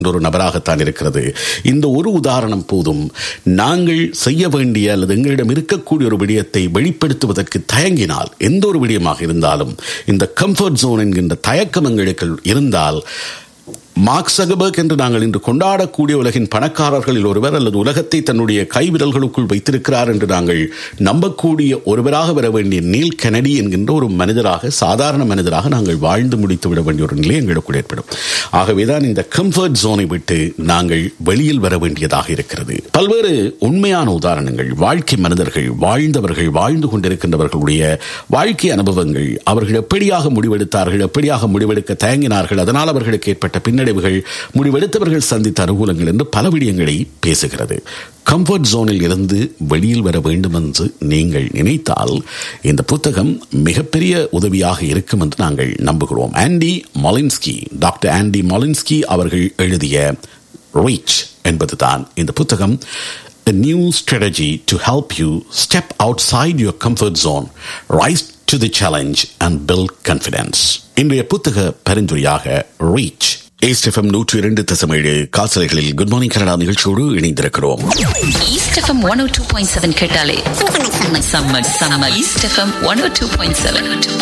ஒரு நபராகத்தான் இருக்கிறது இந்த ஒரு உதாரணம் போதும் நாங்கள் செய்ய வேண்டிய அல்லது எங்களிடம் இருக்கக்கூடிய ஒரு விடயத்தை வெளிப்படுத்துவதற்கு தயங்கினால் எந்த ஒரு விடயமாக இருந்தாலும் இந்த கம்ஃபர்ட் ஜோன் என்கின்ற தயக்கம் எங்களுக்கு இருந்தால் மார்க் சகபர்க் என்று நாங்கள் இன்று கொண்டாடக்கூடிய உலகின் பணக்காரர்களில் ஒருவர் அல்லது உலகத்தை தன்னுடைய கைவிரல்களுக்குள் வைத்திருக்கிறார் என்று நாங்கள் நம்பக்கூடிய ஒருவராக வர வேண்டிய நீல் கெனடி என்கின்ற ஒரு மனிதராக சாதாரண மனிதராக நாங்கள் வாழ்ந்து முடித்து விட வேண்டிய ஒரு நிலை எங்களுக்கு ஏற்படும் ஆகவேதான் இந்த கம்ஃபர்ட் ஜோனை விட்டு நாங்கள் வெளியில் வர வேண்டியதாக இருக்கிறது பல்வேறு உண்மையான உதாரணங்கள் வாழ்க்கை மனிதர்கள் வாழ்ந்தவர்கள் வாழ்ந்து கொண்டிருக்கின்றவர்களுடைய வாழ்க்கை அனுபவங்கள் அவர்கள் எப்படியாக முடிவெடுத்தார்கள் எப்படியாக முடிவெடுக்க தயங்கினார்கள் அதனால் அவர்களுக்கு ஏற்பட்ட பின்னடைவுகள் முடிவெடுத்தவர்கள் சந்தித்த அனுகூலங்கள் என்று பல விடயங்களை பேசுகிறது கம்ஃபர்ட் ஜோனில் இருந்து வெளியில் வர வேண்டும் என்று நீங்கள் நினைத்தால் இந்த புத்தகம் மிகப்பெரிய உதவியாக இருக்கும் என்று நாங்கள் நம்புகிறோம் Andy Molinski doctor Andy Molinski அவர்கள் எழுதிய ரீச் என்பதுதான் இந்த புத்தகம் A new strategy to help you step outside your comfort zone, rise to the challenge and build confidence. இன்றைய புத்தக பரிந்துரையாக ரீச் ஏஸ்டெஃபம் நூற்றி இரண்டு தசமேழு காசலைகளில் குட் மார்னிங் கனடா நிகழ்ச்சியோடு இணைந்திருக்கிறோம் east FM one o two point seven கேட்டாலே செம்ம செம்ம east FM one o two point seven